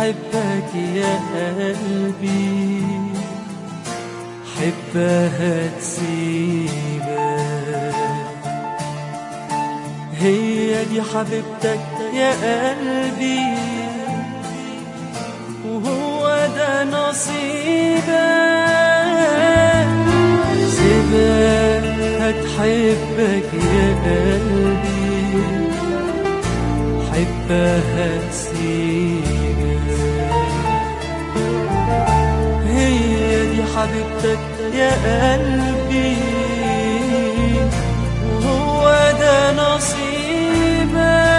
هتحبك يا قلبي حبها تسيبك هي دي حبيبتك يا قلبي وهو ده نصيبك سيبك هتحبك يا قلبي حبها تسيبك هي دي حبيبتك يا قلبي وهو ده نصيبك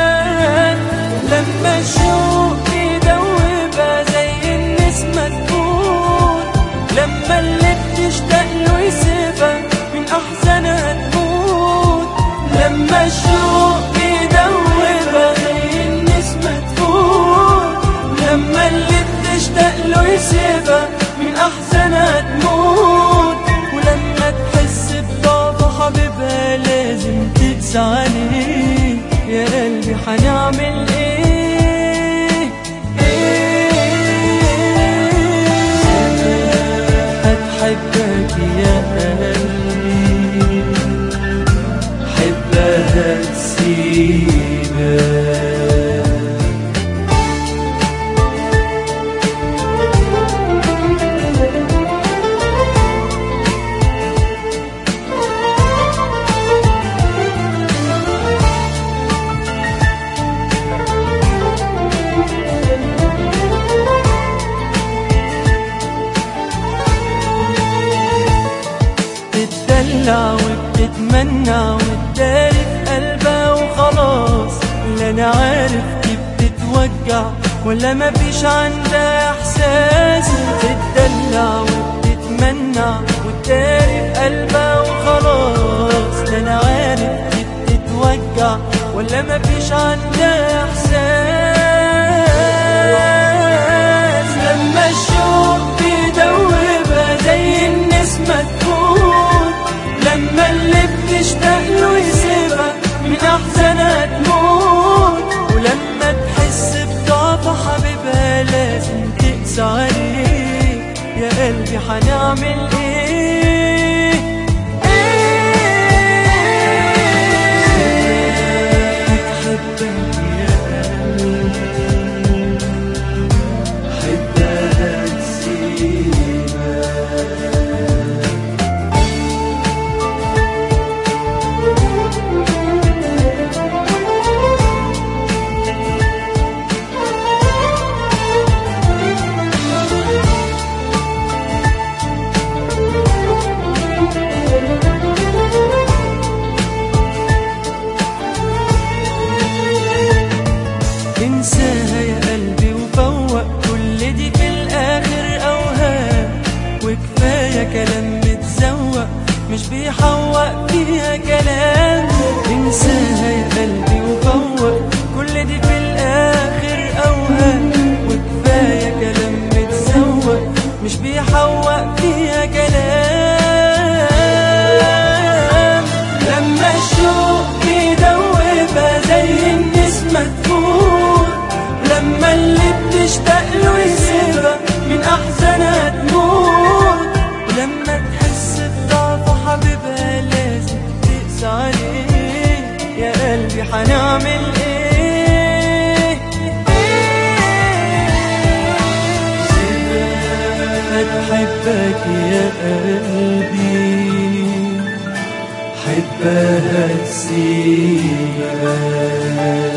لما الشوق يدوبها زي النسمة تكون لما اللي بتشتاق له يسيبها من أحزانها تموت لما الشوق يدوبها زي النسمة تكون لما اللي بتشتاق له يسيبها من أحزانها تموت ولما تحس بضعف حبيبها لازم تقسى عليه يا قلبي هنعمل ايه ايه هتحبك يا قلبي حبها تسيبك بتدلع وبتتمنى وتداري في قلبها وخلاص لا انا عارف كيف بتتوجع ولا مفيش عندها احساس بتدلع وبتتمنى وتداري في قلبها وخلاص لا انا عارف كيف بتتوجع ولا مفيش عندها احساس لما الشوق بيدوبها زي النسمة تكون لما اللي بتشتاق له يسيبها من أحزانها تموت ولما تحس بضعف حبيبها لازم تقسى عليه يا قلبي هنعمل ايه هتحبك يا قلبي حبها تسيبك انساها يا قلبي وفوق كل دي في الاخر اوهام وكفايه كلام متزوق مش بيحوق فيها كلام انساها يا قلبي وفوق كل دي في الاخر اوهام وكفايه كلام متزوق مش بيحوق فيها كلام لما الشوق يدوبها زي النسمة تكون لما اللي بتشتاق له يسيبها من أحزانها تموت ولما تحس بضعف حبيبها لازم تقسى عليه يا قلبي هنعمل ايه هتحبك يا قلبي حبها تسيبك